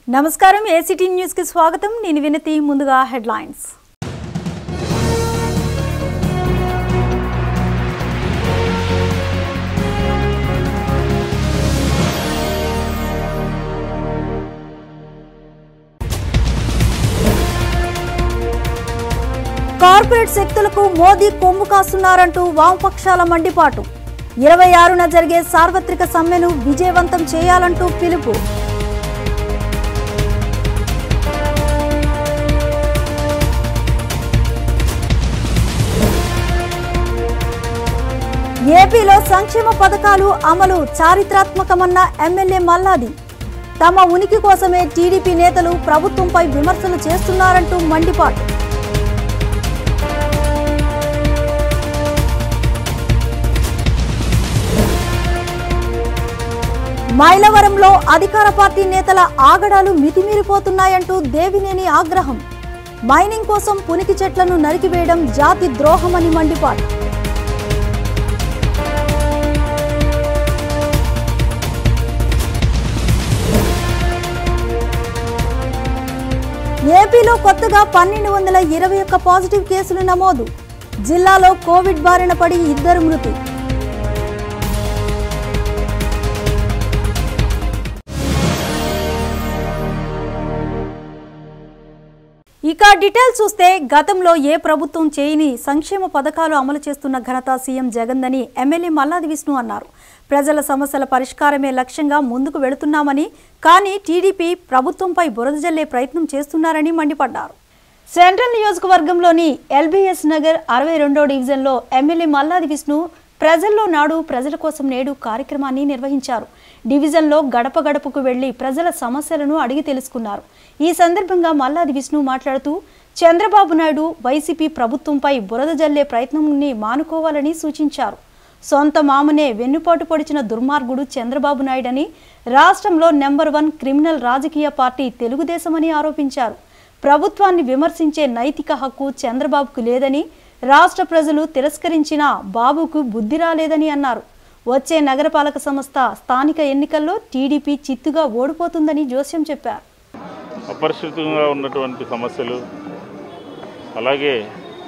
నమస్కారం ACT news కి స్వాగతం నేను వినతి ముందుగా హెడ్లైన్స్ కార్పొరేట్ శక్తులకు మోదీ కొమ్ము కాస్తున్నారంటూ వామపక్షాల మండిపాటు ఇరవై ఆరున జరిగే సార్వత్రిక సమ్మెను విజయవంతం చేయాలంటూ పిలుపు ఏపీలో సంక్షేమ పథకాలు అమలు చారిత్రాత్మకమన్న ఎమ్మెల్యే మల్లాది తమ ఉనికి కోసమే టీడీపీ నేతలు ప్రభుత్వంపై విమర్శలు చేస్తున్నారంటూ మండిపాటు మైలవరంలో అధికార పార్టీ నేతల ఆగడాలు మితిమీరిపోతున్నాయంటూ దేవినేని ఆగ్రహం మైనింగ్ కోసం పునికి చెట్లను నరికివేయడం జాతి ద్రోహమని మండిపాటు ఏపీలో కొత్తగా పన్నెండు వందల ఇరవై ఒక్క పాజిటివ్ కేసులు నమోదు జిల్లాలో కోవిడ్ బారిన పడి ఇద్దరు మృతి ఇక డీటెయిల్స్ చూస్తే గతంలో ఏ ప్రభుత్వం చేయని సంక్షేమ పథకాలు అమలు చేస్తున్న ఘనత సీఎం జగందని ఎమ్మెల్యే మల్లాది విష్ణు అన్నారు ప్రజల సమస్యల పరిష్కారమే లక్ష్యంగా ముందుకు వెళుతున్నామని కానీ టీడీపీ ప్రభుత్వంపై బురద జల్లే ప్రయత్నం చేస్తున్నారని మండిపడ్డారు సెంట్రల్ నియోజకవర్గంలోని ఎల్బీఎస్ నగర్ అరవై రెండో డివిజన్లో ఎమ్మెల్యే మల్లాది విష్ణు ప్రజల్లో నాడు ప్రజల కోసం నేడు కార్యక్రమాన్ని నిర్వహించారు డివిజన్లో గడప గడపకు వెళ్లి ప్రజల సమస్యలను అడిగి తెలుసుకున్నారు ఈ సందర్భంగా మల్లాది విష్ణు మాట్లాడుతూ చంద్రబాబు నాయుడు వైసీపీ ప్రభుత్వంపై బురద జల్లే ప్రయత్నాన్ని మానుకోవాలని సూచించారు సొంత మామనే వెన్నుపోటు పొడిచిన దుర్మార్గుడు చంద్రబాబు నాయుడని రాష్ట్రంలో నెంబర్ వన్ క్రిమినల్ రాజకీయ పార్టీ తెలుగుదేశమని ఆరోపించారు ప్రభుత్వాన్ని విమర్శించే నైతిక హక్కు చంద్రబాబుకు లేదని రాష్ట్ర ప్రజలు తిరస్కరించిన బాబుకు బుద్ధి రాలేదని అన్నారు వచ్చే నగరపాలక సంస్థ స్థానిక ఎన్నికల్లో టీడీపీ చిత్తుగా ఓడిపోతుందని జోస్యం చెప్పారు అపరిశుభ్రంగా ఉన్నటువంటి సమస్యలు అలాగే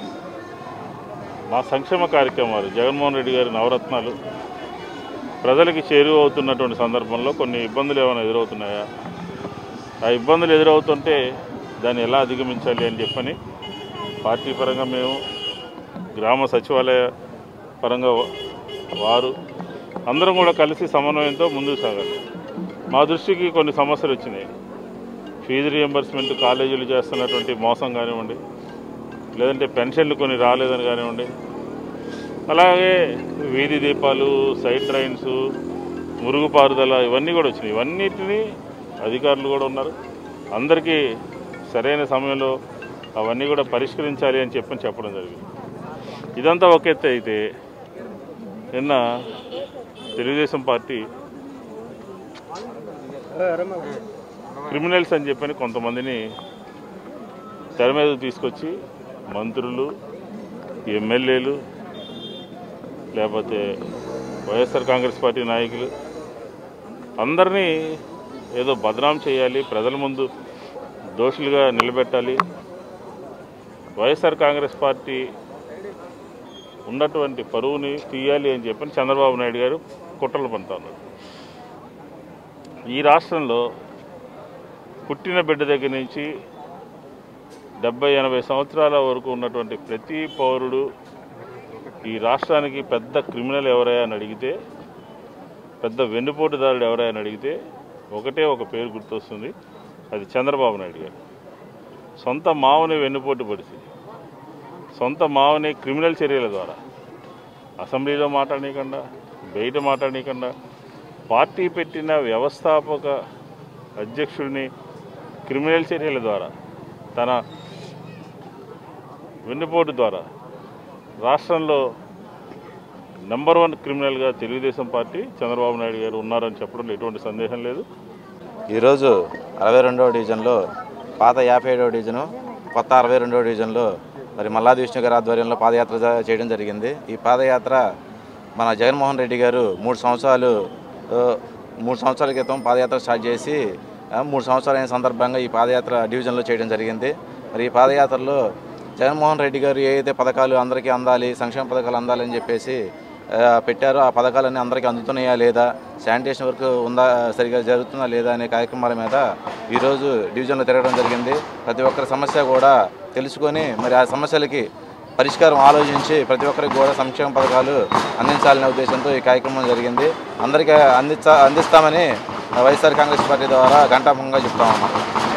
మా సంక్షేమ కార్యక్రమాలు జగన్మోహన్ రెడ్డి గారి నవరత్నాలు ప్రజలకి చేరువ అవుతున్నటువంటి సందర్భంలో కొన్ని ఇబ్బందులు ఏమైనా ఎదురవుతున్నాయా ఆ ఇబ్బందులు ఎదురవుతుంటే దాన్ని ఎలా అధిగమించాలి అని చెప్పని పార్టీ పరంగా మేము గ్రామ సచివాలయ పరంగా వారు అందరం కూడా కలిసి సమన్వయంతో ముందుకు సాగాలి మా దృష్టికి కొన్ని సమస్యలు వచ్చినాయి ఫీజు రియంబర్స్మెంట్ కాలేజీలు చేస్తున్నటువంటి మోసం కానివ్వండి లేదంటే పెన్షన్లు కొన్ని రాలేదని కానివ్వండి అలాగే వీధి దీపాలు సైడ్ డ్రైన్స్ మురుగుపారుదల ఇవన్నీ కూడా వచ్చినాయి ఇవన్నిటినీ అధికారులు కూడా ఉన్నారు అందరికీ సరైన సమయంలో అవన్నీ కూడా పరిష్కరించాలి అని చెప్పని చెప్పడం జరిగింది ఇదంతా ఒక ఎత్తు అయితే నిన్న తెలుగుదేశం పార్టీ క్రిమినల్స్ అని చెప్పని కొంతమందిని తెర మీద తీసుకొచ్చి మంత్రులు ఎమ్మెల్యేలు లేకపోతే వైఎస్ఆర్ కాంగ్రెస్ పార్టీ నాయకులు అందరినీ ఏదో బదనాం చేయాలి ప్రజల ముందు దోషులుగా నిలబెట్టాలి వైఎస్ఆర్ కాంగ్రెస్ పార్టీ ఉన్నటువంటి పరువుని తీయాలి అని చెప్పని చంద్రబాబు నాయుడు గారు కుట్రలు పంతున్నారు ఈ రాష్ట్రంలో పుట్టిన బిడ్డ దగ్గర నుంచి డెబ్బై ఎనభై సంవత్సరాల వరకు ఉన్నటువంటి ప్రతి పౌరుడు ఈ రాష్ట్రానికి పెద్ద క్రిమినల్ ఎవరయ్యా అని అడిగితే పెద్ద వెన్నుపోటుదారుడు ఎవరయ్యా అని అడిగితే ఒకటే ఒక పేరు గుర్తొస్తుంది అది చంద్రబాబు నాయుడు గారు సొంత మావని వెన్నుపోటు పడిసి సొంత మావని క్రిమినల్ చర్యల ద్వారా అసెంబ్లీలో మాట్లాడనీయకుండా బయట మాట్లాడనీయకుండా పార్టీ పెట్టిన వ్యవస్థాపక అధ్యక్షుడిని క్రిమినల్ చర్యల ద్వారా తన వెన్నుపోటు ద్వారా రాష్ట్రంలో నెంబర్ వన్ క్రిమినల్గా తెలుగుదేశం పార్టీ చంద్రబాబు నాయుడు గారు ఉన్నారని చెప్పడంలో ఎటువంటి సందేహం లేదు ఈరోజు అరవై రెండవ డివిజన్లో పాత యాభై ఏడవ డివిజను కొత్త అరవై రెండవ డివిజన్లో మరి మల్లాది విష్ణు గారి ఆధ్వర్యంలో పాదయాత్ర జ- చేయడం జరిగింది ఈ పాదయాత్ర మన జగన్మోహన్ రెడ్డి గారు మూడు సంవత్సరాలు ఆ, మూడు సంవత్సరాల క్రితం పాదయాత్ర స్టార్ట్ చేసి ఆ, మూడు సంవత్సరాలు అయిన సందర్భంగా ఈ పాదయాత్ర డివిజన్లో చేయడం జరిగింది మరి ఈ పాదయాత్రలో జగన్మోహన్ రెడ్డి గారు ఏ అయితే పథకాలు అందరికీ అందాలి సంక్షేమ పథకాలు అందాలని చెప్పేసి ఆ, పెట్టారో ఆ పథకాలన్నీ అందరికీ అందుతున్నాయా లేదా శానిటేషన్ వర్క్ ఉందా సరిగా జరుగుతుందా లేదా అనే కార్యక్రమాల మీద ఈరోజు డివిజన్లో తిరగడం జరిగింది ప్రతి ఒక్కరి సమస్య కూడా తెలుసుకొని మరి ఆ సమస్యలకి పరిష్కారం ఆలోచించి ప్రతి ఒక్కరికి కూడా సంక్షేమ పథకాలు అందించాలనే ఉద్దేశంతో ఈ కార్యక్రమం జరిగింది అందరికీ అందించా అందిస్తామని వైఎస్ఆర్ కాంగ్రెస్ పార్టీ ద్వారా ఘంటాపంగా చెప్తా ఉన్నాం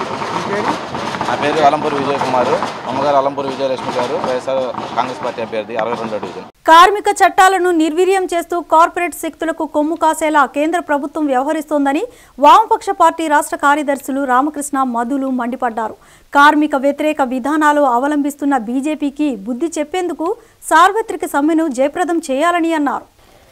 నా పేరు అలంపూరి విజయ్ కుమార్ అమ్మగారు అలంపూరి విజయలక్ష్మి గారు వైఎస్ఆర్ కాంగ్రెస్ పార్టీ అభ్యర్థి అరవై రెండో డివిజన్ కార్మిక చట్టాలను నిర్వీర్యం చేస్తూ కార్పొరేట్ శక్తులకు కొమ్ము కాసేలా కేంద్ర ప్రభుత్వం వ్యవహరిస్తోందని వామపక్ష పార్టీ రాష్ట్ర కార్యదర్శులు రామకృష్ణ మధులు మండిపడ్డారు కార్మిక వ్యతిరేక విధానాలు అవలంబిస్తున్న బీజేపీకి బుద్ధి చెప్పేందుకు సార్వత్రిక సమ్మెను జయప్రదం చేయాలని అన్నారు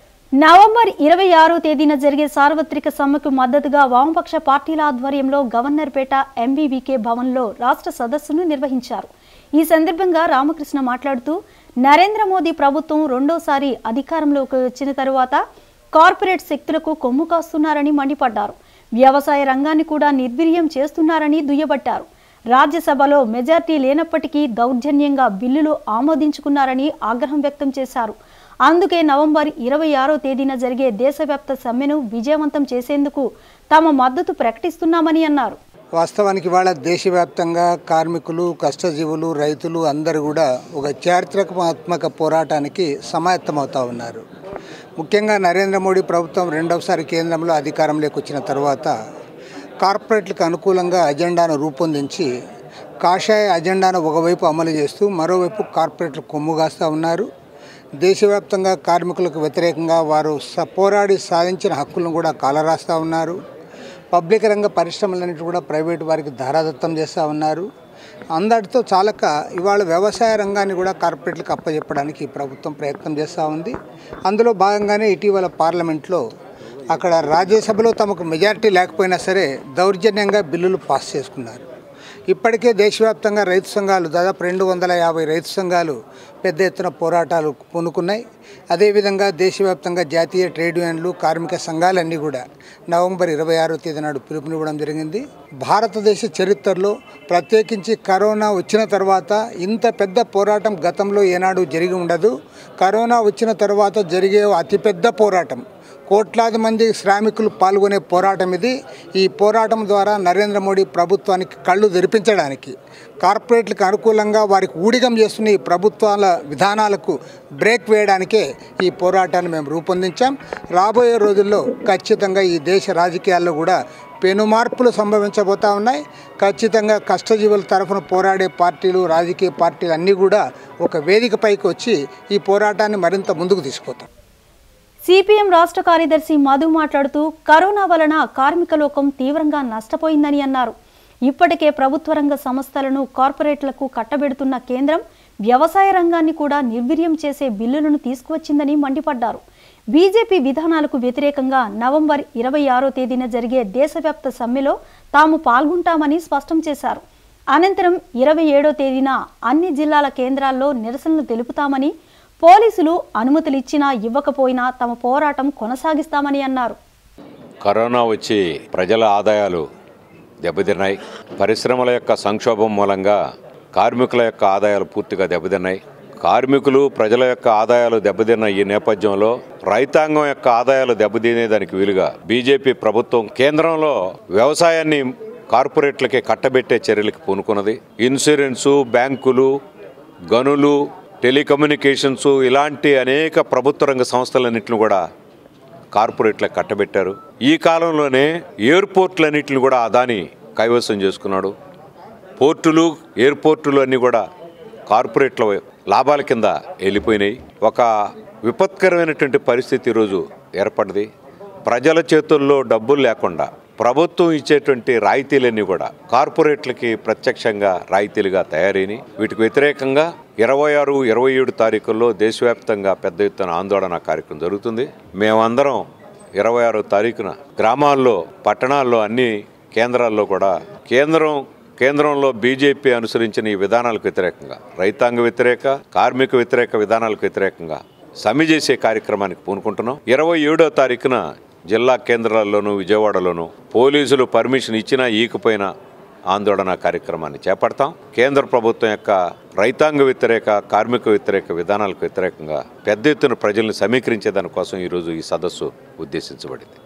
నవంబర్ ఇరవై ఆరో తేదీన జరిగే సార్వత్రిక సమ్మెకు మద్దతుగా వామపక్ష పార్టీల ఆధ్వర్యంలో గవర్నర్పేట ఎంబీవీకే భవన్లో రాష్ట్ర సదస్సును నిర్వహించారు ఈ సందర్భంగా రామకృష్ణ మాట్లాడుతూ నరేంద్ర మోదీ ప్రభుత్వం రెండోసారి అధికారంలోకి వచ్చిన తరువాత కార్పొరేట్ శక్తులకు కొమ్ము కాస్తున్నారని మండిపడ్డారు వ్యవసాయ రంగాన్ని కూడా నిర్వీర్యం చేస్తున్నారని దుయ్యబట్టారు రాజ్యసభలో మెజార్టీ లేనప్పటికీ దౌర్జన్యంగా బిల్లులు ఆమోదించుకున్నారని ఆగ్రహం వ్యక్తం చేశారు అందుకే నవంబర్ ఇరవై ఆరో తేదీన జరిగే దేశవ్యాప్త సమ్మెను విజయవంతం చేసేందుకు తమ మద్దతు ప్రకటిస్తున్నామని అన్నారు వాస్తవానికి ఇవాళ దేశవ్యాప్తంగా కార్మికులు కష్టజీవులు రైతులు అందరూ కూడా ఒక చారిత్రాత్మక పోరాటానికి సమాయత్తమవుతా ఉన్నారు ముఖ్యంగా నరేంద్ర మోడీ ప్రభుత్వం రెండవసారి కేంద్రంలో అధికారంలోకి వచ్చిన తర్వాత కార్పొరేట్లకు అనుకూలంగా అజెండాను రూపొందించి కాషాయ అజెండాను ఒకవైపు అమలు చేస్తూ మరోవైపు కార్పొరేట్లు కొమ్ముగాస్తూ ఉన్నారు దేశవ్యాప్తంగా కార్మికులకు వ్యతిరేకంగా వారు స పోరాడి సాధించిన హక్కులను కూడా కాలరాస్తూ ఉన్నారు పబ్లిక్ రంగ పరిశ్రమలన్నిటి కూడా ప్రైవేటు వారికి ధారాదత్తం చేస్తూ ఉన్నారు అందరితో చాలక ఇవాళ వ్యవసాయ రంగాన్ని కూడా కార్పొరేట్లకు అప్పచెప్పడానికి ఈ ప్రభుత్వం ప్రయత్నం చేస్తూ ఉంది అందులో భాగంగానే ఇటీవల పార్లమెంట్లో అక్కడ రాజ్యసభలో తమకు మెజారిటీ లేకపోయినా సరే దౌర్జన్యంగా బిల్లులు పాస్ చేసుకున్నారు ఇప్పటికే దేశవ్యాప్తంగా రైతు సంఘాలు దాదాపు రెండు వందల యాభై రైతు సంఘాలు పెద్ద ఎత్తున పోరాటాలు పూనుకున్నాయి అదేవిధంగా దేశవ్యాప్తంగా జాతీయ ట్రేడ్ యూనియన్లు కార్మిక సంఘాలన్నీ కూడా నవంబర్ ఇరవై ఆరో తేదీ నాడు పిలుపునివ్వడం జరిగింది భారతదేశ చరిత్రలో ప్రత్యేకించి కరోనా వచ్చిన తర్వాత ఇంత పెద్ద పోరాటం గతంలో ఏనాడు జరిగి ఉండదు కరోనా వచ్చిన తర్వాత జరిగే అతిపెద్ద పోరాటం కోట్లాది మంది శ్రామికులు పాల్గొనే పోరాటం ఇది ఈ పోరాటం ద్వారా నరేంద్ర మోడీ ప్రభుత్వానికి కళ్ళు తెరిపించడానికి కార్పొరేట్లకు అనుకూలంగా వారికి ఊడిగం చేస్తున్న ఈ ప్రభుత్వాల విధానాలకు బ్రేక్ వేయడానికే ఈ పోరాటాన్ని మేము రూపొందించాం రాబోయే రోజుల్లో ఖచ్చితంగా ఈ దేశ రాజకీయాల్లో కూడా పెను మార్పులు సంభవించబోతా ఉన్నాయి ఖచ్చితంగా కష్టజీవుల తరఫున పోరాడే పార్టీలు రాజకీయ పార్టీలు అన్నీ కూడా ఒక వేదికపైకి వచ్చి ఈ పోరాటాన్ని మరింత ముందుకు తీసుకుపోతాం సిపిఎం రాష్ట్ర కార్యదర్శి మధు మాట్లాడుతూ కరోనా వలన కార్మిక లోకం తీవ్రంగా నష్టపోయిందని అన్నారు ఇప్పటికే ప్రభుత్వ రంగ సంస్థలను కార్పొరేట్లకు కట్టబెడుతున్న కేంద్రం వ్యవసాయ రంగాన్ని కూడా నిర్వీర్యం చేసే బిల్లులను తీసుకువచ్చిందని మండిపడ్డారు బీజేపీ విధానాలకు వ్యతిరేకంగా నవంబర్ ఇరవై ఆరో తేదీన జరిగే దేశవ్యాప్త సమ్మెలో తాము పాల్గొంటామని స్పష్టం చేశారు అనంతరం ఇరవై ఏడో తేదీన అన్ని జిల్లాల కేంద్రాల్లో నిరసనలు తెలుపుతామని పోలీసులు అనుమతులు ఇచ్చినా ఇవ్వకపోయినా తమ పోరాటం కొనసాగిస్తామని అన్నారు కరోనా వచ్చి ప్రజల ఆదాయాలు దెబ్బతిన్నాయి పరిశ్రమల యొక్క సంక్షోభం మూలంగా కార్మికుల యొక్క ఆదాయాలు పూర్తిగా దెబ్బతిన్నాయి కార్మికులు ప్రజల యొక్క ఆదాయాలు దెబ్బతిన్న ఈ నేపథ్యంలో రైతాంగం యొక్క ఆదాయాలు దెబ్బతినేదానికి వీలుగా బీజేపీ ప్రభుత్వం కేంద్రంలో వ్యవసాయాన్ని కార్పొరేట్లకి కట్టబెట్టే చర్యలకు పూనుకున్నది ఇన్సూరెన్సు బ్యాంకులు గనులు టెలికమ్యూనికేషన్స్ ఇలాంటి అనేక ప్రభుత్వ రంగ సంస్థలన్నింటిని కూడా కార్పొరేట్లకు కట్టబెట్టారు ఈ కాలంలోనే ఎయిర్పోర్ట్లన్నింటిని కూడా అదాని కైవసం చేసుకున్నాడు పోర్టులు ఎయిర్పోర్టులు అన్నీ కూడా కార్పొరేట్ల లాభాల కింద వెళ్ళిపోయినాయి ఒక విపత్కరమైనటువంటి పరిస్థితి ఈరోజు ఏర్పడింది ప్రజల చేతుల్లో డబ్బులు లేకుండా ప్రభుత్వం ఇచ్చేటువంటి రాయితీలన్నీ కూడా కార్పొరేట్లకి ప్రత్యక్షంగా రాయితీలుగా తయారైనవి వీటికి వ్యతిరేకంగా ఇరవై ఆరు ఇరవై ఏడు తారీఖుల్లో దేశవ్యాప్తంగా పెద్ద ఎత్తున ఆందోళన కార్యక్రమం జరుగుతుంది మేమందరం ఇరవై ఆరో తారీఖున గ్రామాల్లో పట్టణాల్లో అన్ని కేంద్రాల్లో కూడా కేంద్రం కేంద్రంలో బీజేపీ అనుసరించిన ఈ విధానాలకు వ్యతిరేకంగా రైతాంగ వ్యతిరేక కార్మిక వ్యతిరేక విధానాలకు వ్యతిరేకంగా సమ్మె చేసే కార్యక్రమానికి పూనుకుంటున్నాం ఇరవై ఏడో తారీఖున జిల్లా కేంద్రాల్లోనూ విజయవాడలోనూ పోలీసులు పర్మిషన్ ఇచ్చినా ఈకపోయినా ఆందోళన కార్యక్రమాన్ని చేపడతాం కేంద్ర ప్రభుత్వం యొక్క రైతాంగ వ్యతిరేక కార్మిక వ్యతిరేక విధానాలకు వ్యతిరేకంగా పెద్ద ఎత్తున ప్రజల్ని సమీకరించే దానికోసం ఈరోజు ఈ సదస్సు ఉద్దేశించబడింది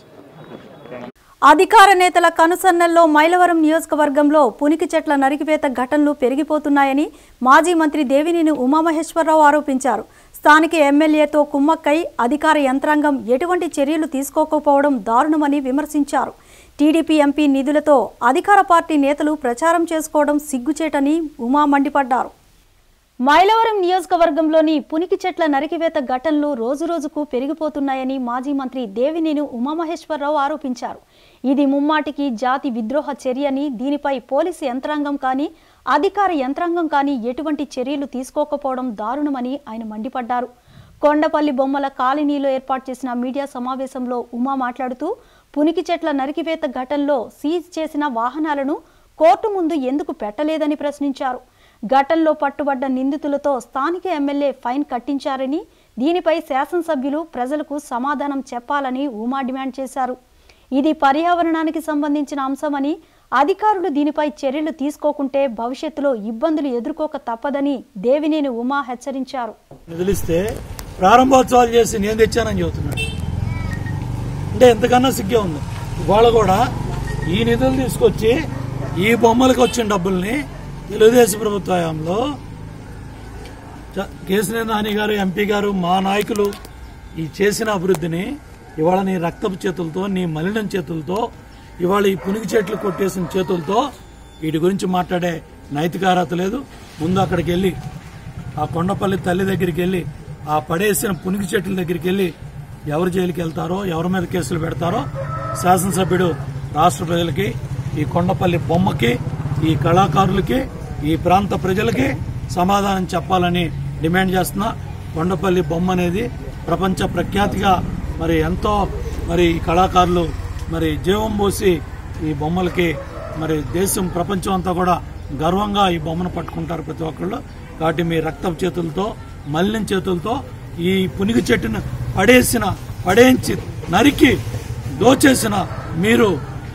అధికార నేతల కనుసన్నల్లో మైలవరం నియోజకవర్గంలో పునికి చెట్ల నరికివేత ఘటనలు పెరిగిపోతున్నాయని మాజీ మంత్రి దేవినేని ఉమామహేశ్వరరావు ఆరోపించారు స్థానిక ఎమ్మెల్యేతో కుమ్మక్కై అధికార యంత్రాంగం ఎటువంటి చర్యలు తీసుకోకపోవడం దారుణమని విమర్శించారు టీడీపీ ఎంపీ నిధులతో అధికార పార్టీ నేతలు ప్రచారం చేసుకోవడం సిగ్గుచేటని ఉమా మండిపడ్డారు మైలవరం నియోజకవర్గంలోని పునికి చెట్ల నరికివేత ఘటనలు రోజురోజుకు పెరిగిపోతున్నాయని మాజీ మంత్రి దేవినేని ఉమామహేశ్వరరావు ఆరోపించారు ఇది ముమ్మాటికి జాతి విద్రోహ చర్యని దీనిపై పోలీసు యంత్రాంగం కానీ అధికార యంత్రాంగం కానీ ఎటువంటి చర్యలు తీసుకోకపోవడం దారుణమని ఆయన మండిపడ్డారు కొండపల్లి బొమ్మల కాలనీలో ఏర్పాటు చేసిన మీడియా సమావేశంలో ఉమా మాట్లాడుతూ పునికి చెట్ల నరికివేత ఘటనలో సీజ్ చేసిన వాహనాలను కోర్టు ముందు ఎందుకు పెట్టలేదని ప్రశ్నించారు ఘటనలో పట్టుబడ్డ నిందితులతో స్థానిక ఎమ్మెల్యే ఫైన్ కట్టించారని దీనిపై శాసనసభ్యులు ప్రజలకు సమాధానం చెప్పాలని ఉమా డిమాండ్ చేశారు ఇది పర్యావరణానికి సంబంధించిన అంశమని అధికారులు దీనిపై చర్యలు తీసుకోకుంటే భవిష్యత్తులో ఇబ్బందులు ఎదుర్కోక తప్పదని దేవినేని ఉమా హెచ్చరించారు నిధులిస్తే ప్రారంభోత్సవాలు చేసి నేను తెచ్చానని చెబుతున్నాడు అంటే ఎంతకన్నా సిగ్గే ఉంది ఇవాళ కూడా ఈ నిధులు తీసుకొచ్చి ఈ బొమ్మలకు వచ్చిన డబ్బుల్ని తెలుగుదేశం ప్రభుత్వ హయాంలో చ- కేసీఆర్ నాని గారు ఎంపీ గారు మా నాయకులు ఈ చేసిన అభివృద్ధిని ఇవాళ నీ రక్తపు చేతులతో నీ మలినం చేతులతో ఇవాళ ఈ పునిగి చెట్లు కొట్టేసిన చేతులతో వీటి గురించి మాట్లాడే నైతిక అర్హత లేదు ముందు అక్కడికి వెళ్ళి ఆ కొండపల్లి తల్లి దగ్గరికి వెళ్ళి ఆ పడేసిన పునిగి చెట్ల దగ్గరికి వెళ్ళి ఎవరు జైలుకి వెళ్తారో ఎవరి మీద కేసులు పెడతారో శాసనసభ్యుడు రాష్ట్ర ప్రజలకి ఈ కొండపల్లి బొమ్మకి ఈ కళాకారులకి ఈ ప్రాంత ప్రజలకి సమాధానం చెప్పాలని డిమాండ్ చేస్తున్నా కొండపల్లి బొమ్మ అనేది ప్రపంచ ప్రఖ్యాతిగా మరి ఎంతో మరి ఈ కళాకారులు మరి జీవం పోసి ఈ బొమ్మలకి మరి దేశం ప్రపంచం అంతా కూడా గర్వంగా ఈ బొమ్మను పట్టుకుంటారు ప్రతి ఒక్కళ్ళు కాబట్టి మీ రక్తపు చేతులతో మలిన చేతులతో ఈ పునిగి చెట్టును పడేసిన పడేయించి నరికి దోచేసిన మీరు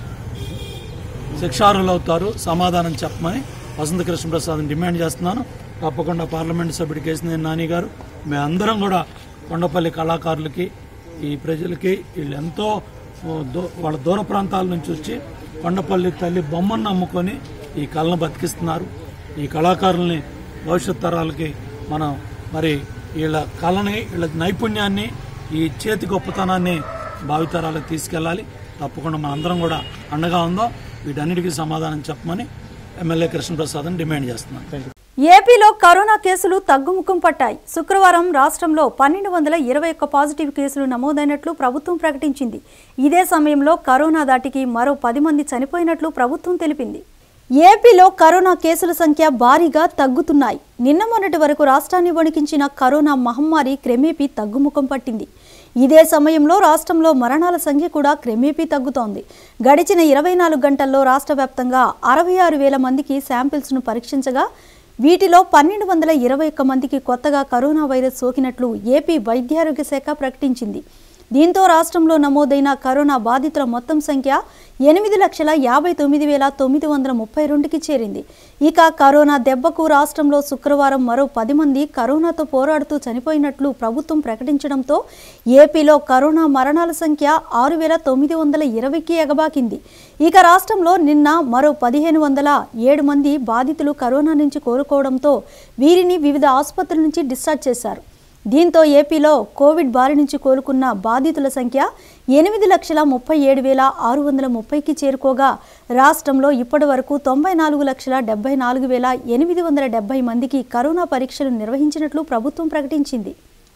శిక్షార్హులు అవుతారు సమాధానం చెప్పమని వసంత కృష్ణప్రసాద్ డిమాండ్ చేస్తున్నాను తప్పకుండా పార్లమెంట్ సభ్యుడు కేసినేని నాని గారు మేమందరం కూడా కొండపల్లి కళాకారులకి ఈ ప్రజలకి వీళ్ళు ఎంతో ఓ, దో- వాళ్ళ దూర ప్రాంతాల నుంచి వచ్చి కొండపల్లి తల్లి బొమ్మను నమ్ముకొని ఈ కళను బతికిస్తున్నారు ఈ కళాకారుల్ని భవిష్యత్ తరాలకి మనం మరి వీళ్ళ కళని వీళ్ళ నైపుణ్యాన్ని ఈ చేతి గొప్పతనాన్ని భావితరాలకు తీసుకెళ్ళాలి తప్పకుండా మనందరం కూడా అండగా ఉందాం వీటన్నిటికీ సమాధానం చెప్పమని ఎమ్మెల్యే కృష్ణప్రసాద్ని డిమాండ్ చేస్తున్నాను ఏపీలో కరోనా కేసులు తగ్గుముఖం పట్టాయి శుక్రవారం రాష్ట్రంలో పన్నెండు వందల ఇరవై ఒక్క పాజిటివ్ కేసులు నమోదైనట్లు ప్రభుత్వం ప్రకటించింది ఇదే సమయంలో కరోనా దాటికి మరో పది మంది చనిపోయినట్లు ప్రభుత్వం తెలిపింది ఏపీలో కరోనా కేసుల సంఖ్య భారీగా తగ్గుతున్నాయి నిన్న మొన్నటి వరకు రాష్ట్రాన్ని వణికించిన కరోనా మహమ్మారి క్రమేపీ తగ్గుముఖం పట్టింది ఇదే సమయంలో రాష్ట్రంలో మరణాల సంఖ్య కూడా క్రమేపీ తగ్గుతోంది గడిచిన ఇరవై నాలుగు గంటల్లో రాష్ట్ర వ్యాప్తంగా అరవై ఆరు వేల మందికి శాంపిల్స్ను పరీక్షించగా వీటిలో పన్నెండు వందల ఇరవై ఒక్క మందికి కొత్తగా కరోనా వైరస్ సోకినట్లు ఏపీ వైద్యారోగ్య శాఖ ప్రకటించింది దీంతో రాష్ట్రంలో నమోదైన కరోనా బాధితుల మొత్తం సంఖ్య ఎనిమిది లక్షల యాభై తొమ్మిది వేల తొమ్మిది వందల ముప్పై రెండుకి చేరింది ఇక కరోనా దెబ్బకు రాష్ట్రంలో శుక్రవారం మరో పది మంది కరోనాతో పోరాడుతూ చనిపోయినట్లు ప్రభుత్వం ప్రకటించడంతో ఏపీలో కరోనా మరణాల సంఖ్య ఆరు వేల తొమ్మిది వందల ఇరవైకి ఎగబాకింది ఇక రాష్ట్రంలో నిన్న మరో పదిహేను వందల ఏడు మంది బాధితులు కరోనా నుంచి కోలుకోవడంతో వీరిని వివిధ ఆసుపత్రుల నుంచి డిశ్చార్జ్ చేశారు దీంతో ఏపీలో కోవిడ్ బారి నుంచి కోలుకున్న బాధితుల సంఖ్య ఎనిమిది లక్షల ముప్పై ఏడు వేల ఆరు వందల ముప్పైకి చేరుకోగా రాష్ట్రంలో ఇప్పటి వరకు తొంభై నాలుగు లక్షల డెబ్బై నాలుగు వేల ఎనిమిది వందల డెబ్బై మందికి కరోనా పరీక్షలు నిర్వహించినట్లు ప్రభుత్వం ప్రకటించింది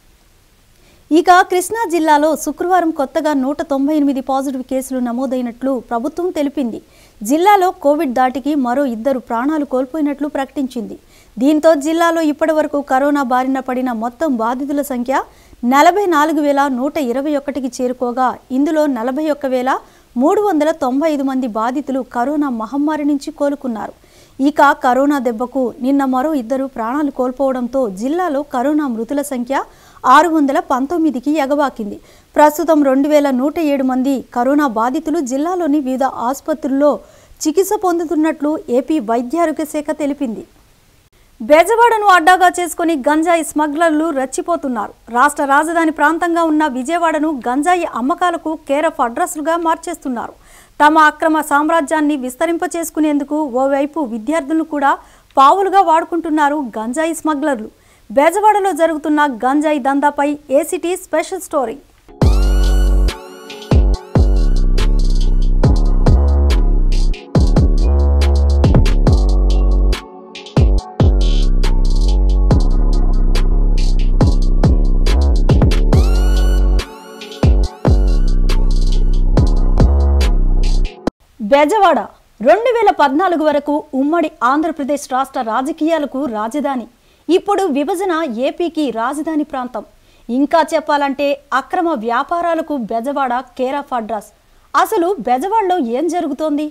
ఇక కృష్ణా జిల్లాలో శుక్రవారం కొత్తగా నూట తొంభై ఎనిమిది పాజిటివ్ కేసులు నమోదైనట్లు ప్రభుత్వం తెలిపింది జిల్లాలో కోవిడ్ దాటికి మరో ఇద్దరు ప్రాణాలు కోల్పోయినట్లు ప్రకటించింది దీంతో జిల్లాలో ఇప్పటివరకు కరోనా బారిన పడిన మొత్తం బాధితుల సంఖ్య నలభై నాలుగు వేల నూట ఇరవై ఒకటికి చేరుకోగా ఇందులో నలభై ఒక్క వేల మూడు వందల తొంభై ఐదు మంది బాధితులు కరోనా మహమ్మారి నుంచి కోలుకున్నారు ఇక కరోనా దెబ్బకు నిన్న మరో ఇద్దరు ప్రాణాలు కోల్పోవడంతో జిల్లాలో కరోనా మృతుల సంఖ్య ఆరు వందల పంతొమ్మిదికి ఎగబాకింది ప్రస్తుతం రెండు వేల నూట ఏడు మంది కరోనా బాధితులు జిల్లాలోని వివిధ ఆసుపత్రుల్లో చికిత్స పొందుతున్నట్లు ఏపీ వైద్యారోగ్య శాఖ తెలిపింది బెజవాడను అడ్డాగా చేసుకుని గంజాయి స్మగ్లర్లు రెచ్చిపోతున్నారు రాష్ట్ర రాజధాని ప్రాంతంగా ఉన్న విజయవాడను గంజాయి అమ్మకాలకు కేర్ ఆఫ్ అడ్రస్లుగా మార్చేస్తున్నారు తమ అక్రమ సామ్రాజ్యాన్ని విస్తరింపచేసుకునేందుకు ఓవైపు విద్యార్థులను కూడా పావులుగా వాడుకుంటున్నారు గంజాయి స్మగ్లర్లు బెజవాడలో జరుగుతున్న గంజాయి దందాపై ఏసీటీ స్పెషల్ స్టోరీ బెజవాడ రెండు వేల పద్నాలుగు వరకు ఉమ్మడి ఆంధ్రప్రదేశ్ రాష్ట్ర రాజకీయాలకు రాజధాని ఇప్పుడు విభజన ఏపీకి రాజధాని ప్రాంతం ఇంకా చెప్పాలంటే అక్రమ వ్యాపారాలకు బెజవాడ కేర్ ఆఫ్ అడ్రస్ అసలు బెజవాడలో ఏం జరుగుతోంది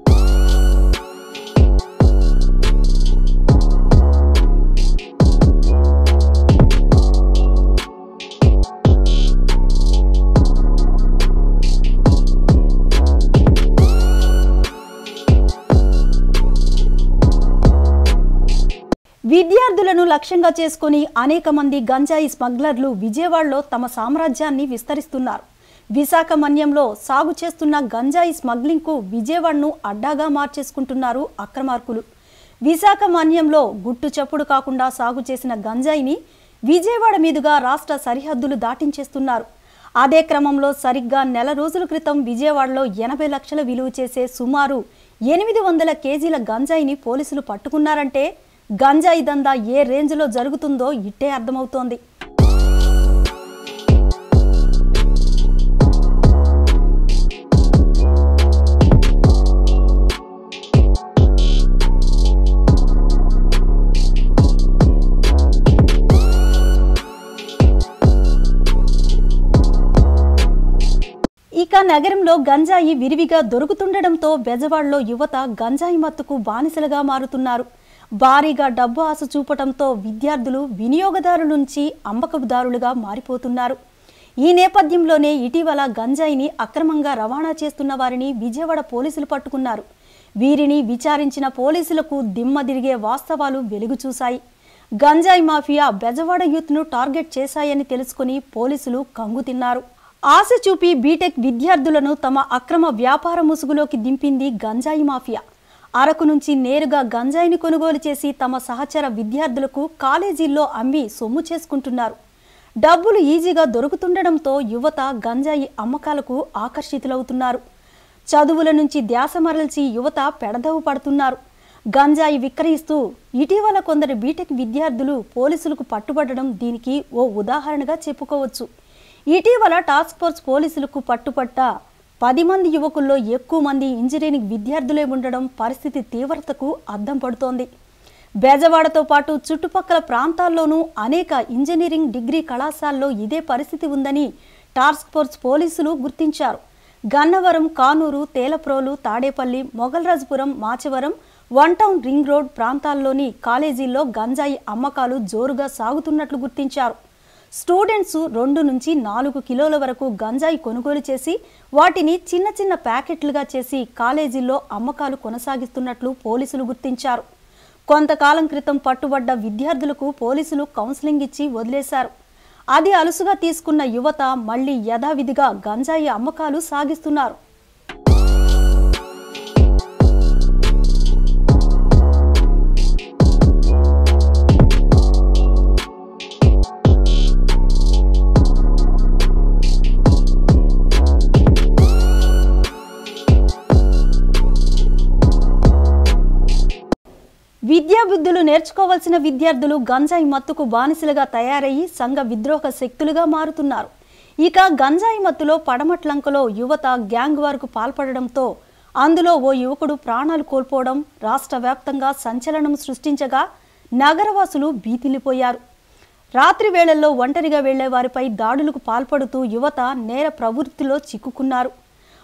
విద్యార్థులను లక్ష్యంగా చేసుకుని అనేక మంది గంజాయి స్మగ్లర్లు విజయవాడలో తమ సామ్రాజ్యాన్ని విస్తరిస్తున్నారు విశాఖ మన్యంలో సాగు చేస్తున్న గంజాయి స్మగ్లింగ్కు విజయవాడను అడ్డాగా మార్చేసుకుంటున్నారు అక్రమార్కులు విశాఖ మన్యంలో గుట్టు చప్పుడు కాకుండా సాగు చేసిన గంజాయిని విజయవాడ మీదుగా రాష్ట్ర సరిహద్దులు దాటించేస్తున్నారు అదే క్రమంలో సరిగ్గా నెల రోజుల క్రితం విజయవాడలో ఎనభై లక్షల విలువ చేసే సుమారు ఎనిమిది వందల కేజీల గంజాయిని పోలీసులు పట్టుకున్నారంటే గంజాయి దందా ఏ రేంజ్లో జరుగుతుందో ఇట్టే అర్థమవుతోంది ఇక నగరంలో గంజాయి విరివిగా దొరుకుతుండటంతో బెజవాడలో యువత గంజాయి మత్తుకు బానిసలుగా మారుతున్నారు భారీగా డబ్బు ఆశ చూపటంతో విద్యార్థులు వినియోగదారుల నుంచి అమ్మకదారులుగా మారిపోతున్నారు ఈ నేపథ్యంలోనే ఇటీవల గంజాయిని అక్రమంగా రవాణా చేస్తున్న వారిని విజయవాడ పోలీసులు పట్టుకున్నారు వీరిని విచారించిన పోలీసులకు దిమ్మ తిరిగే వాస్తవాలు వెలుగు చూశాయి గంజాయి మాఫియా బెజవాడ యూత్ను టార్గెట్ చేశాయని తెలుసుకుని పోలీసులు కంగు తిన్నారు ఆశ చూపి బీటెక్ విద్యార్థులను తమ అక్రమ వ్యాపార ముసుగులోకి దింపింది గంజాయి మాఫియా అరకు నుంచి నేరుగా గంజాయిని కొనుగోలు చేసి తమ సహచర విద్యార్థులకు కాలేజీల్లో అమ్మి సొమ్ము చేసుకుంటున్నారు డబ్బులు ఈజీగా దొరుకుతుండడంతో యువత గంజాయి అమ్మకాలకు ఆకర్షితులవుతున్నారు చదువుల నుంచి ధ్యాస మరల్చి యువత పెడదవు పడుతున్నారు గంజాయి విక్రయిస్తూ ఇటీవల కొందరు బీటెక్ విద్యార్థులు పోలీసులకు పట్టుబడడం దీనికి ఓ ఉదాహరణగా చెప్పుకోవచ్చు ఇటీవల టాస్క్ ఫోర్స్ పోలీసులకు పట్టుపట్ట పది మంది యువకుల్లో ఎక్కువ మంది ఇంజనీరింగ్ విద్యార్థులే ఉండడం పరిస్థితి తీవ్రతకు అద్దం పడుతోంది బెజవాడతో పాటు చుట్టుపక్కల ప్రాంతాల్లోనూ అనేక ఇంజనీరింగ్ డిగ్రీ కళాశాలలో ఇదే పరిస్థితి ఉందని టాస్క్ ఫోర్స్ పోలీసులు గుర్తించారు Gannavaram Kanuru Telaprolu Tadepalli Mogalrajapuram Machavaram one town ring road ప్రాంతాల్లోని కాలేజీల్లో గంజాయి అమ్మకాలు జోరుగా సాగుతున్నట్లు గుర్తించారు స్టూడెంట్స్ రెండు నుంచి నాలుగు కిలోల వరకు గంజాయి కొనుగోలు చేసి వాటిని చిన్న చిన్న ప్యాకెట్లుగా చేసి కాలేజీల్లో అమ్మకాలు కొనసాగిస్తున్నట్లు పోలీసులు గుర్తించారు కొంతకాలం క్రితం పట్టుబడ్డ విద్యార్థులకు పోలీసులు కౌన్సిలింగ్ ఇచ్చి వదిలేశారు అది అలుసుగా తీసుకున్న యువత మళ్లీ యథావిధిగా గంజాయి అమ్మకాలు సాగిస్తున్నారు విద్యాబుద్ధులు నేర్చుకోవాల్సిన విద్యార్థులు గంజాయి మత్తుకు బానిసలుగా తయారయ్యి సంఘ విద్రోహ శక్తులుగా మారుతున్నారు ఇక గంజాయి మత్తులో పడమట్లంకలో యువత గ్యాంగ్ వార్కు పాల్పడడంతో అందులో ఓ యువకుడు ప్రాణాలు కోల్పోవడం రాష్ట్ర వ్యాప్తంగా సంచలనం సృష్టించగా నగరవాసులు భీతిల్లిపోయారు రాత్రి వేళల్లో ఒంటరిగా వెళ్లే వారిపై దాడులకు పాల్పడుతూ యువత నేర ప్రవృత్తిలో చిక్కుకున్నారు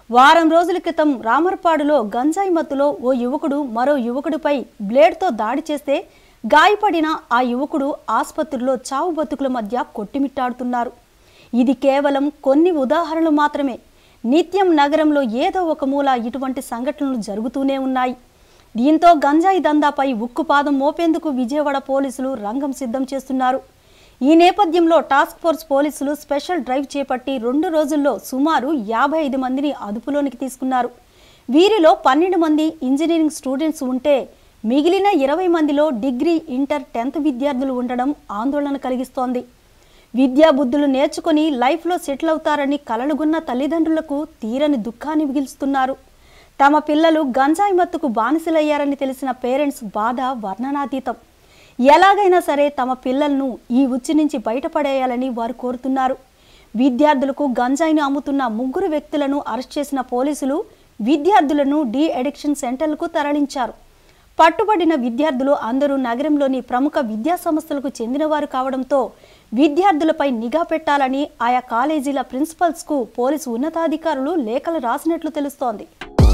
వారం రోజుల క్రితం రామర్పాడులో గంజాయి మత్తులో ఓ యువకుడు మరో యువకుడిపై బ్లేడ్తో దాడి చేస్తే గాయపడిన ఆ యువకుడు ఆసుపత్రిలో చావు బతుకుల మధ్య కొట్టిమిట్టాడుతున్నారు ఇది కేవలం కొన్ని ఉదాహరణలు మాత్రమే నిత్యం నగరంలో ఏదో ఒక మూల ఇటువంటి సంఘటనలు జరుగుతూనే ఉన్నాయి దీంతో గంజాయి దందాపై ఉక్కుపాదం మోపేందుకు విజయవాడ పోలీసులు రంగం సిద్ధం చేస్తున్నారు ఈ నేపథ్యంలో టాస్క్ ఫోర్స్ పోలీసులు స్పెషల్ డ్రైవ్ చేపట్టి రెండు రోజుల్లో సుమారు యాభై ఐదు మందిని అదుపులోనికి తీసుకున్నారు వీరిలో పన్నెండు మంది ఇంజనీరింగ్ స్టూడెంట్స్ ఉంటే మిగిలిన ఇరవై మందిలో డిగ్రీ ఇంటర్ టెన్త్ విద్యార్థులు ఉండడం ఆందోళన కలిగిస్తోంది విద్యా బుద్ధులు నేర్చుకుని లైఫ్లో సెటిల్ అవుతారని కలలుగున్న తల్లిదండ్రులకు తీరని దుఃఖాన్ని మిగిల్స్తున్నారు తమ పిల్లలు గంజాయి మత్తుకు బానిసలయ్యారని తెలిసిన పేరెంట్స్ బాధ వర్ణనాతీతం ఎలాగైనా సరే తమ పిల్లలను ఈ ఉచ్చి నుంచి బయటపడేయాలని వారు కోరుతున్నారు విద్యార్థులకు గంజాయిని అమ్ముతున్న ముగ్గురు వ్యక్తులను అరెస్ట్ చేసిన పోలీసులు విద్యార్థులను డీ అడిక్షన్ సెంటర్లకు తరలించారు పట్టుబడిన విద్యార్థులు అందరూ నగరంలోని ప్రముఖ విద్యా సంస్థలకు చెందినవారు కావడంతో విద్యార్థులపై నిఘా పెట్టాలని ఆయా కాలేజీల ప్రిన్సిపల్స్కు పోలీసు ఉన్నతాధికారులు లేఖలు రాసినట్లు తెలుస్తోంది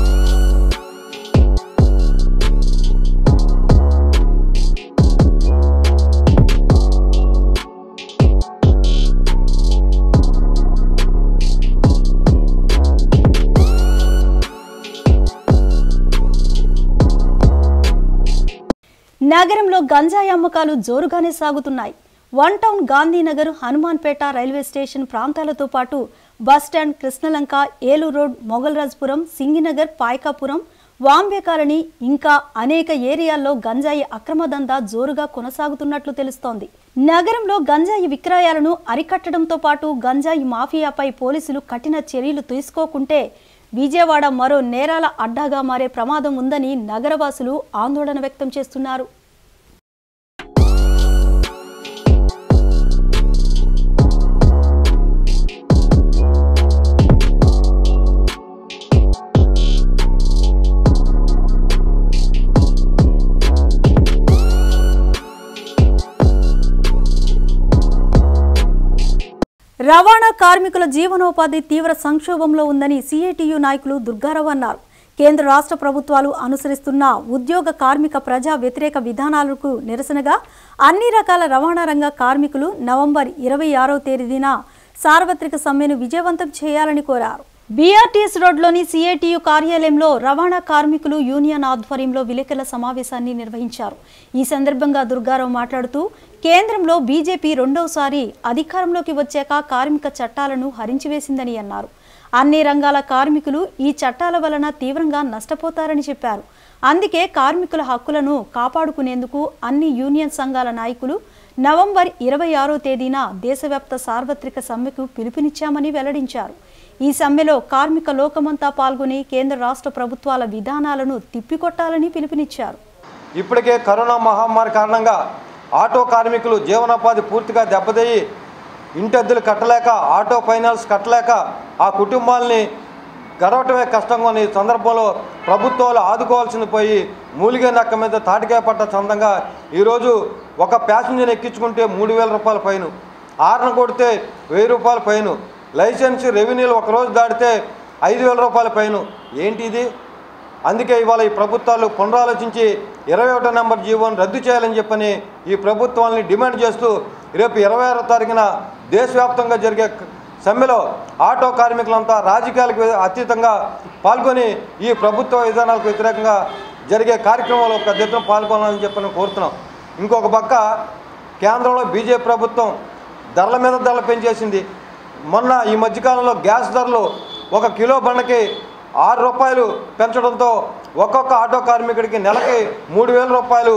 నగరంలో గంజాయి అమ్మకాలు జోరుగానే సాగుతున్నాయి one town Gandhinagar Hanumanpet railway station ప్రాంతాలతో పాటు bus stand Krishnalanka Eluru road Mogalrajpuram Singhnagar Payakapuram Vambay colony ఇంకా అనేక ఏరియాల్లో గంజాయి అక్రమ దందా జోరుగా కొనసాగుతున్నట్లు తెలుస్తోంది నగరంలో గంజాయి విక్రయాలను అరికట్టడంతో పాటు గంజాయి మాఫియాపై పోలీసులు కఠిన చర్యలు తీసుకోకుంటే విజయవాడ మరో నేరాల అడ్డాగా మారే ప్రమాదం ఉందని నగరవాసులు ఆందోళన వ్యక్తం చేస్తున్నారు రవాణా కార్మికుల జీవనోపాధి తీవ్ర సంక్షోభంలో ఉందని సిఐటియు నాయకులు దుర్గారావు అన్నారు కేంద్ర రాష్ట్ర ప్రభుత్వాలు అనుసరిస్తున్న ఉద్యోగ కార్మిక ప్రజా వ్యతిరేక విధానాలకు నిరసనగా అన్ని రకాల రవాణా రంగ కార్మికులు నవంబర్ ఇరవై ఆరో తేదీన సార్వత్రిక సమ్మెను విజయవంతం చేయాలని కోరారు బీఆర్టీఎస్ రోడ్లోని సిఐటియు కార్యాలయంలో రవాణా కార్మికులు యూనియన్ ఆధ్వర్యంలో విలేకరుల సమావేశాన్ని నిర్వహించారు ఈ సందర్భంగా దుర్గారావు మాట్లాడుతూ కేంద్రంలో బీజేపీ రెండవసారి అధికారంలోకి వచ్చాక కార్మిక చట్టాలను హరించివేసిందని అన్నారు అన్ని రంగాల కార్మికులు ఈ చట్టాల వలన తీవ్రంగా నష్టపోతారని చెప్పారు అందుకే కార్మికుల హక్కులను కాపాడుకునేందుకు అన్ని యూనియన్ సంఘాల నాయకులు నవంబర్ ఇరవై ఆరో తేదీన దేశవ్యాప్త సార్వత్రిక సమ్మెకు పిలుపునిచ్చామని వెల్లడించారు ఈ సమ్మెలో కార్మిక లోకమంతా పాల్గొని కేంద్ర రాష్ట్ర ప్రభుత్వాల విధానాలను తిప్పికొట్టాలని పిలుపునిచ్చారు ఇప్పటికే కరోనా మహమ్మారి కారణంగా ఆటో కార్మికులు జీవనోపాధి పూర్తిగా దెబ్బతియ్యి ఇంటద్దెలు కట్టలేక ఆటో ఫైనాన్స్ కట్టలేక ఆ కుటుంబాలని గడవటమే కష్టంగా ఉన్న ఈ సందర్భంలో ప్రభుత్వాలు ఆదుకోవాల్సింది పోయి మూలిగే నక్క మీద తాటికాయ పట్ట చందంగా ఈరోజు ఒక ప్యాసింజర్ ఎక్కించుకుంటే మూడు వేల రూపాయల ఫైను ఆరున కొడితే వెయ్యి రూపాయల ఫైను లైసెన్స్ రెవెన్యూలు ఒకరోజు దాటితే ఐదు వేల రూపాయల ఫైను ఏంటి ఇది అందుకే ఇవాళ ఈ ప్రభుత్వాలు పునరాలోచించి ఇరవై ఒకటో నెంబర్ జీవోని రద్దు చేయాలని చెప్పని ఈ ప్రభుత్వాన్ని డిమాండ్ చేస్తూ రేపు ఇరవై ఆరో తారీఖున దేశవ్యాప్తంగా జరిగే క- సమ్మెలో ఆటో కార్మికులంతా రాజకీయాలకు అతీతంగా పాల్గొని ఈ ప్రభుత్వ విధానాలకు వ్యతిరేకంగా జరిగే కార్యక్రమంలో పెద్ద ఎత్తున పాల్గొనాలని చెప్పని కోరుతున్నాం ఇంకొక పక్క కేంద్రంలో బీజేపీ ప్రభుత్వం ధరల మీద ధరలు పెంచేసింది మొన్న ఈ మధ్యకాలంలో గ్యాస్ ధరలు ఒక కిలో బండకి ఆరు రూపాయలు పెంచడంతో ఒక్కొక్క ఆటో కార్మికుడికి నెలకి మూడు వేల రూపాయలు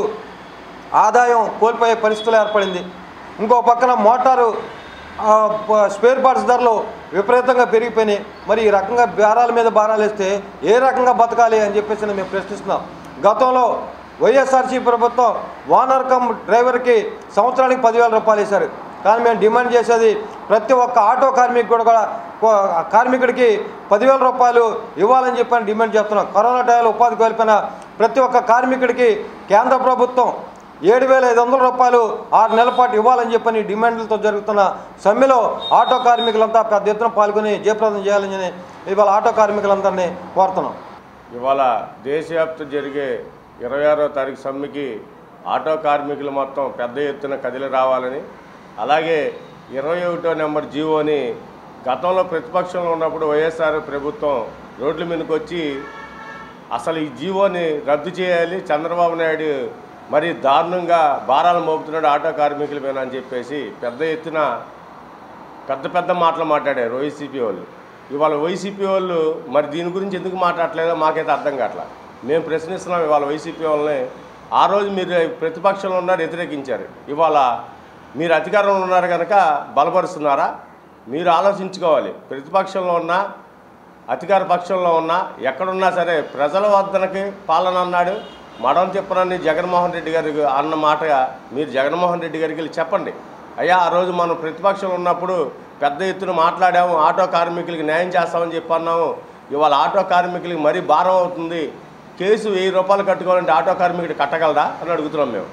ఆదాయం కోల్పోయే పరిస్థితులు ఏర్పడింది ఇంకో పక్కన మోటారు ఆ, ప- స్పేర్ పార్ట్స్ ధరలు విపరీతంగా పెరిగిపోయినాయి మరి ఈ రకంగా భారాల మీద భారాలు వేస్తే ఏ రకంగా బతకాలి అని చెప్పేసి మేము ప్రశ్నిస్తున్నాం గతంలో వైఎస్ఆర్సీ ప్రభుత్వం ఓనర్ కమ్ డ్రైవర్కి సంవత్సరానికి పదివేల రూపాయలు వేశారు కానీ మేము డిమాండ్ చేసేది ప్రతి ఒక్క ఆటో కార్మికుడు కూడా కో- కార్మికుడికి పదివేల రూపాయలు ఇవ్వాలని చెప్పని డిమాండ్ చేస్తున్నాం కరోనా టైంలో ఉపాధి కోల్పోయిన ప్రతి ఒక్క కార్మికుడికి కేంద్ర ప్రభుత్వం ఏడు వేల ఐదు వందల రూపాయలు ఆరు నెలల పాటు ఇవ్వాలని చెప్పని డిమాండ్లతో జరుగుతున్న సమ్మెలో ఆటో కార్మికులంతా పెద్ద ఎత్తున పాల్గొని జయప్రదం చేయాలని ఇవాళ ఆటో కార్మికులందరినీ కోరుతున్నాం ఇవాళ దేశవ్యాప్తం జరిగే ఇరవై ఆరో తారీఖు సమ్మెకి ఆటో కార్మికులు మొత్తం పెద్ద ఎత్తున కదిలి రావాలని అలాగే ఇరవై ఒకటో నెంబర్ జీవోని గతంలో ప్రతిపక్షంలో ఉన్నప్పుడు వైఎస్ఆర్ ప్రభుత్వం రోడ్ల మీదకి వచ్చి అసలు ఈ జీవోని రద్దు చేయాలి చంద్రబాబు నాయుడు మరి దారుణంగా భారాలు మోపుతున్నాడు ఆటో కార్మికుల మీద అని చెప్పేసి పెద్ద ఎత్తున పెద్ద పెద్ద మాటలు మాట్లాడారు వైసీపీ వాళ్ళు ఇవాళ వైసీపీ వాళ్ళు మరి దీని గురించి ఎందుకు మాట్లాడలేదో మాకైతే అర్థం కావట్లేదు మేము ప్రశ్నిస్తున్నాం ఇవాళ వైసీపీ వాళ్ళని ఆ రోజు మీరు ప్రతిపక్షంలో ఉన్నారు వ్యతిరేకించారు ఇవాళ మీరు అధికారంలో ఉన్నారు కనుక బలపరుస్తున్నారా మీరు ఆలోచించుకోవాలి ప్రతిపక్షంలో ఉన్నా అధికార పక్షంలో ఉన్నా ఎక్కడున్నా సరే ప్రజల వద్దనకి పాలన అన్నాడు మడం తిప్పనని జగన్మోహన్ రెడ్డి గారికి అన్న మాటగా మీరు జగన్మోహన్ రెడ్డి గారికి వెళ్ళి చెప్పండి అయ్యా ఆ రోజు మనం ప్రతిపక్షంలో ఉన్నప్పుడు పెద్ద ఎత్తున మాట్లాడాము ఆటో కార్మికులకి న్యాయం చేస్తామని చెప్పి అన్నాము ఇవాళ ఆటో కార్మికులకి మరీ భారం అవుతుంది కేసు వెయ్యి రూపాయలు కట్టుకోవాలంటే ఆటో కార్మికుడు కట్టగలదా అని అడుగుతున్నాం మేము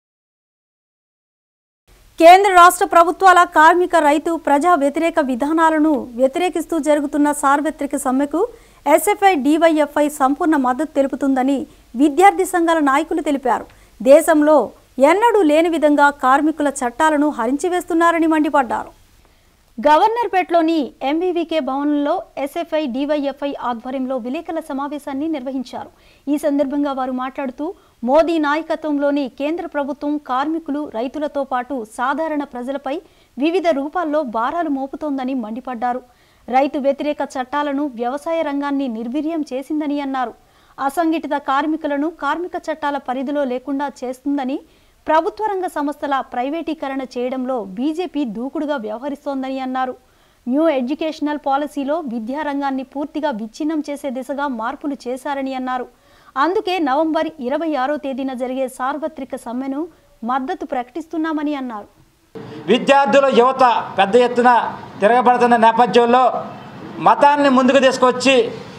కేంద్ర రాష్ట్ర ప్రభుత్వాల కార్మిక రైతు ప్రజా వ్యతిరేక విధానాలను వ్యతిరేకిస్తూ జరుగుతున్న సార్వత్రిక సమ్మెకు ఎస్ఎఫ్ఐ డివైఎఫ్ఐ సంపూర్ణ మద్దతు తెలుపుతుందని విద్యార్థి సంఘాల నాయకులు తెలిపారు దేశంలో ఎన్నడూ లేని విధంగా కార్మికుల చట్టాలను హరించివేస్తున్నారని మండిపడ్డారు గవర్నర్పేటలోని ఎంవీవీకే భవనంలో ఎస్ఎఫ్ఐ డివైఎఫ్ఐ ఆధ్వర్యంలో విలేకరుల సమావేశాన్ని నిర్వహించారు ఈ సందర్భంగా వారు మాట్లాడుతూ మోదీ నాయకత్వంలోని కేంద్ర ప్రభుత్వం కార్మికులు రైతులతో పాటు సాధారణ ప్రజలపై వివిధ రూపాల్లో భారాలు మోపుతోందని మండిపడ్డారు రైతు వ్యతిరేక చట్టాలను వ్యవసాయ రంగాన్ని నిర్వీర్యం చేసిందని అన్నారు అసంఘటిత కార్మికులను కార్మిక చట్టాల పరిధిలో లేకుండా చేస్తుందని ప్రభుత్వ రంగ సంస్థల ప్రైవేటీకరణ చేయడంలో బీజేపీ దూకుడుగా వ్యవహరిస్తోందని అన్నారు న్యూ ఎడ్యుకేషనల్ పాలసీలో విద్యారంగాన్ని పూర్తిగా విచ్ఛిన్నం చేసే దిశగా మార్పులు చేశారని అన్నారు అందుకే నవంబర్ ఇరవై ఆరో తేదీన జరిగే సార్వత్రిక సమ్మెను మద్దతు ప్రకటిస్తున్నామని అన్నారు విద్యార్థుల యువత పెద్ద ఎత్తున తిరగబడుతున్న నేపథ్యంలో మతాన్ని ముందుకు తీసుకొచ్చి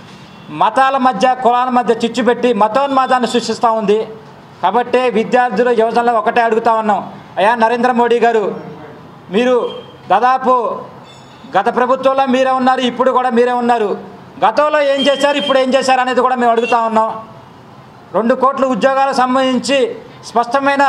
మతాల మధ్య కులాల మధ్య చిచ్చు పెట్టి మతోన్మాదాన్ని సృష్టిస్తూ ఉంది కాబట్టి విద్యార్థులు యువజనలో ఒకటే అడుగుతా ఉన్నాం అయ్యా నరేంద్ర మోడీ గారు మీరు దాదాపు గత ప్రభుత్వంలో మీరే ఉన్నారు ఇప్పుడు కూడా మీరే ఉన్నారు గతంలో ఏం చేశారు ఇప్పుడు ఏం చేశారు అనేది కూడా మేము అడుగుతా ఉన్నాం రెండు కోట్ల ఉద్యోగాలకు సంబంధించి స్పష్టమైన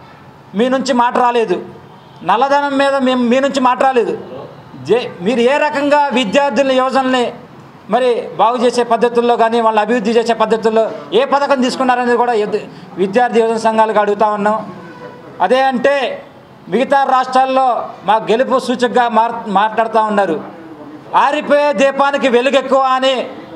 మీ నుంచి మాట రాలేదు నల్లధనం మీద మేము మీ నుంచి మాట రాలేదు జే మీరు ఏ రకంగా విద్యార్థుల యువజనల్ని మరి బాగు చేసే పద్ధతుల్లో కానీ వాళ్ళని అభివృద్ధి చేసే పద్ధతుల్లో ఏ పథకం తీసుకున్నారనేది కూడా యుద్ధ- విద్యార్థి యువజన సంఘాలకు అడుగుతా ఉన్నాం అదే అంటే మిగతా రాష్ట్రాల్లో మా గెలుపు సూచకగా మార్ మాట్లాడుతూ ఉన్నారు ఆరిపోయే దీపానికి వెలుగెక్కువ అని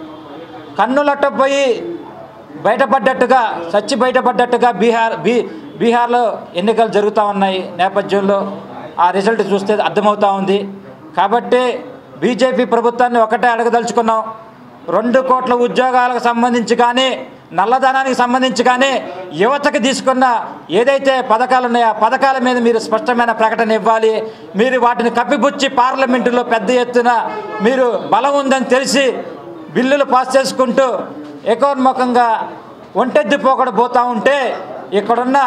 కన్నులట్టపోయి బయటపడ్డట్టుగా చచ్చి బయటపడ్డట్టుగా బీహార్ బీ బీహార్లో ఎన్నికలు జరుగుతూ ఉన్నాయి నేపథ్యంలో ఆ రిజల్ట్ చూస్తే అర్థమవుతా ఉంది కాబట్టి బీజేపీ ప్రభుత్వాన్ని ఒకటే అడగదలుచుకున్నాం రెండు కోట్ల ఉద్యోగాలకు సంబంధించి కానీ నల్లధనానికి సంబంధించి కానీ యువతకు తీసుకున్న ఏదైతే పథకాలు ఉన్నాయో ఆ పథకాల మీద మీరు స్పష్టమైన ప్రకటన ఇవ్వాలి మీరు వాటిని కప్పిపుచ్చి పార్లమెంటులో పెద్ద ఎత్తున మీరు బలం ఉందని తెలిసి బిల్లులు పాస్ చేసుకుంటూ ఎకోన్ముఖంగా ఒంటెద్ది పోకడ పోతూ ఉంటే ఇక్కడున్న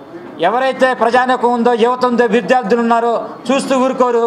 ఎవరైతే ప్రజానీకం ఉందో యువత ఉందో విద్యార్థులు ఉన్నారో చూస్తూ ఊరుకోరు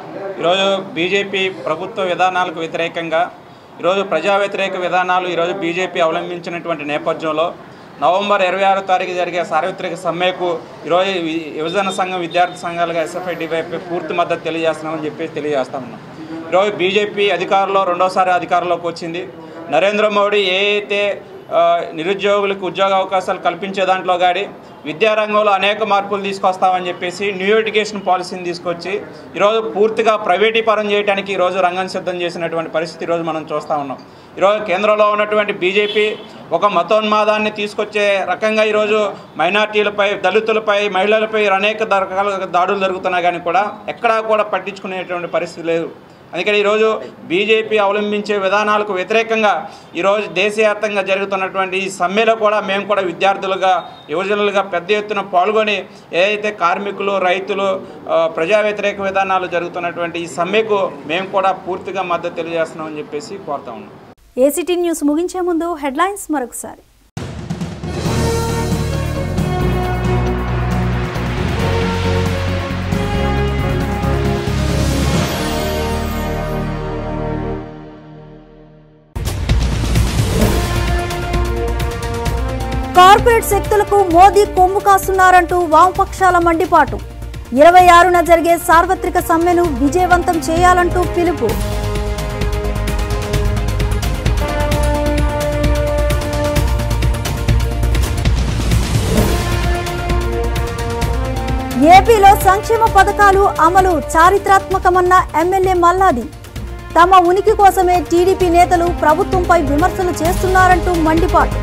ఈరోజు బీజేపీ ప్రభుత్వ విధానాలకు వ్యతిరేకంగా ఈరోజు ప్రజా వ్యతిరేక విధానాలు ఈరోజు బీజేపీ అవలంబించినటువంటి నేపథ్యంలో నవంబర్ ఇరవై ఆరో తారీఖు జరిగే సార్వత్రిక సమ్మెకు ఈరోజు వి- యువజన సంఘం విద్యార్థి సంఘాలుగా ఎస్ఎఫ్ఐ డివైపీ పూర్తి మద్దతు తెలియజేస్తున్నామని చెప్పేసి తెలియజేస్తా ఉన్నాం ఈరోజు బీజేపీ అధికారంలో రెండోసారి అధికారంలోకి వచ్చింది నరేంద్ర మోడీ ఏ అయితే ఆ, నిరుద్యోగులకు ఉద్యోగ అవకాశాలు కల్పించే దాంట్లో గాడి విద్యారంగంలో అనేక మార్పులు తీసుకొస్తామని చెప్పేసి న్యూ ఎడ్యుకేషన్ పాలసీని తీసుకొచ్చి ఈరోజు పూర్తిగా ప్రైవేటీకరణ చేయడానికి ఈరోజు రంగం సిద్ధం చేసినటువంటి పరిస్థితి ఈరోజు మనం చూస్తూ ఉన్నాం ఈరోజు కేంద్రంలో ఉన్నటువంటి బీజేపీ ఒక మతోన్మాదాన్ని తీసుకొచ్చే రకంగా ఈరోజు మైనార్టీలపై దళితులపై మహిళలపై అనేక రకాల దాడులు జరుగుతున్నా కానీ కూడా ఎక్కడా కూడా పట్టించుకునేటువంటి పరిస్థితి లేదు అందుకని ఈరోజు బీజేపీ అవలంబించే విధానాలకు వ్యతిరేకంగా ఈరోజు దేశవ్యాప్తంగా జరుగుతున్నటువంటి ఈ సమ్మెలో కూడా మేము కూడా విద్యార్థులుగా యువజనులుగా పెద్ద ఎత్తున పాల్గొని ఏదైతే కార్మికులు రైతులు ఆ, ప్రజా వ్యతిరేక విధానాలు జరుగుతున్నటువంటి ఈ సమ్మెకు మేము కూడా పూర్తిగా మద్దతు తెలియజేస్తున్నామని చెప్పేసి కోరుతా ఉన్నాం ఏసీటీ న్యూస్ ముగించే ముందు హెడ్లైన్స్ మరొకసారి కోవిడ్ శక్తులకు మోదీ కొమ్ము కాస్తున్నారంటూ వామపక్షాల మండిపాటు ఇరవై ఆరున జరిగే సార్వత్రిక సమ్మెను విజయవంతం చేయాలంటూ పిలుపు ఏపీలో సంక్షేమ పథకాలు అమలు చారిత్రాత్మకమన్న ఎమ్మెల్యే మల్లాది తమ ఉనికి కోసమే టీడీపీ నేతలు ప్రభుత్వంపై విమర్శలు చేస్తున్నారంటూ మండిపాటు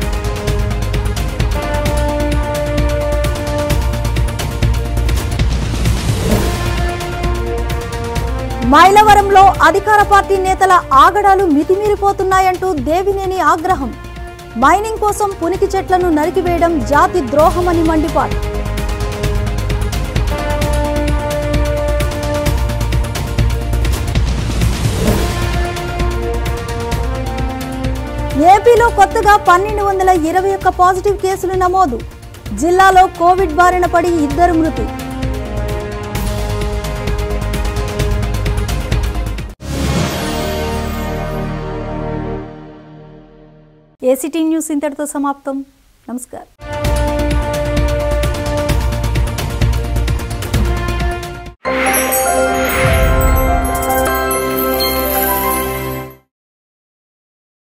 మైలవరంలో అధికార పార్టీ నేతల ఆగడాలు మితిమీరిపోతున్నాయంటూ దేవినేని ఆగ్రహం మైనింగ్ కోసం పునికి చెట్లను నరికివేయడం జాతి ద్రోహమని మండిపాటు ఏపీలో కొత్తగా పన్నెండు వందల ఇరవై ఒక్క పాజిటివ్ కేసులు నమోదు జిల్లాలో కోవిడ్ బారిన పడి ఇద్దరు మృతి ఏసీటీ న్యూస్ ఇంతటితో సమాప్తం నమస్కారం